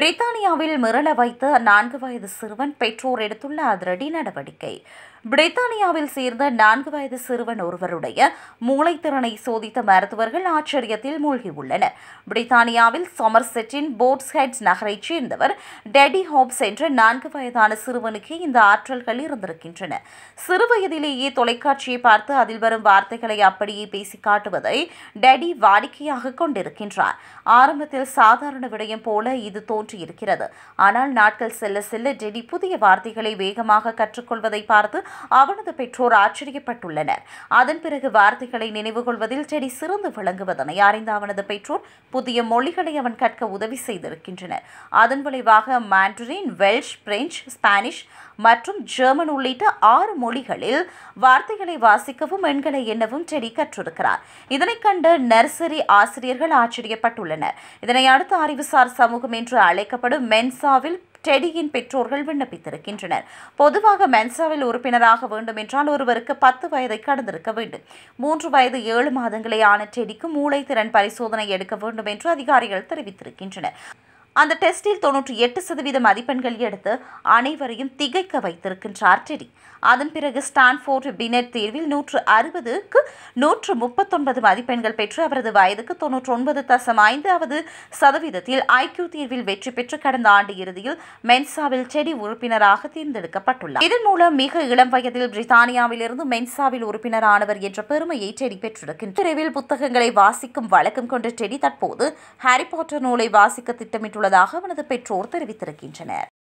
பிரித்தானியாவில் மிரள வைத்த நான்கு வயது சிறுவன் பெற்றோர் எடுத்துள்ள அதிரடி நடவடிக்கை பிரித்தானியாவில் சேர்ந்த நான்கு வயது சிறுவன் ஒருவருடைய மூளைத்திறனை சோதித்த மருத்துவர்கள் ஆச்சரியத்தில் மூழ்கியுள்ளனர் பிரித்தானியாவில் சொமர்செட்டின் போட்ஸ் ஹெட்ஸ் நகரைச் சேர்ந்தவர் டெடி ஹோப்ஸ் என்ற நான்கு வயதான சிறுவனுக்கு இந்த ஆற்றல்கள் இருந்திருக்கின்றன சிறுவயதிலேயே தொலைக்காட்சியை பார்த்து அதில் வரும் வார்த்தைகளை அப்படியே பேசி காட்டுவதை டெடி வாடிக்கையாக கொண்டிருக்கின்றார் ஆரம்பத்தில் சாதாரண விடயம் போல இது தோன்றியிருக்கிறது ஆனால் நாட்கள் செல்ல செல்ல டெடி புதிய வார்த்தைகளை வேகமாக கற்றுக்கொள்வதை பார்த்து அவனது பெற்றோர் ஆச்சரியப்பட்டுள்ளனர் அதன் பிறகு வார்த்தைகளை நினைவு கொள்வதில் டெடி சிறந்து விளங்குவதனை அறிந்த அவனது பெற்றோர் புதிய மொழிகளை அவன் கற்க உதவி செய்திருக்கின்றனர் அதன் விளைவாக மாண்டரின் வெல்ஷ் பிரெஞ்சு ஸ்பானிஷ் மற்றும் ஜெர்மன் உள்ளிட்ட ஆறு மொழிகளில் வார்த்தைகளை வாசிக்கவும் எண்களை எண்ணவும் டெடி கற்றிருக்கிறார் இதனை கண்ட நர்சரி ஆசிரியர்கள் ஆச்சரியப்பட்டுள்ளனர் இதனை அடுத்து அறிவுசார் சமூகம் என்று அழைக்கப்படும் மென்சாவில் டெடியின் பெற்றோர்கள் விண்ணப்பித்திருக்கின்றனர் பொதுவாக மென்சாவில் உறுப்பினராக வேண்டும் என்றால் ஒருவருக்கு பத்து வயதை கடந்திருக்க வேண்டும் மூன்று வயது ஏழு மாதங்களே ஆன டெடிக்கு மூளைத்திறன் பரிசோதனை எடுக்க வேண்டும் என்று அதிகாரிகள் தெரிவித்திருக்கின்றனர் அந்த டெஸ்டில் தொன்னூற்றி எட்டு சதவீத மதிப்பெண்கள் எடுத்து அனைவரையும் திகைக்க வைத்திருக்கின்றார் டெடி அதன் பிறகு ஸ்டான்ஃபோர்ட் பினெட் தேர்வில் நூற்று அறுபதுக்கு நூற்று முப்பத்தொன்பது மதிப்பெண்கள் பெற்று அவரது வயதுக்கு தொன்னூற்றி ஒன்பது தசம் ஐந்தாவது சதவீதத்தில் ஐக்கியூ தேர்வில் வெற்றி பெற்று கடந்த ஆண்டு இறுதியில் மென்சாவில் டெடி உறுப்பினராக தேர்ந்தெடுக்கப்பட்டுள்ளார் இதன் மூலம் மிக இளம் வயதில் பிரித்தானியாவிலிருந்து மென்சாவில் உறுப்பினரானவர் என்ற பெருமையை டெடி பெற்றிருக்கின்றார் விரைவில் புத்தகங்களை வாசிக்கும் வழக்கம் கொண்ட டெடி தற்போது ஹாரி பாட்டர் நூலை வாசிக்க திட்டமிட்டுள்ளதாக அவனது பெற்றோர் தெரிவித்திருக்கின்றனர்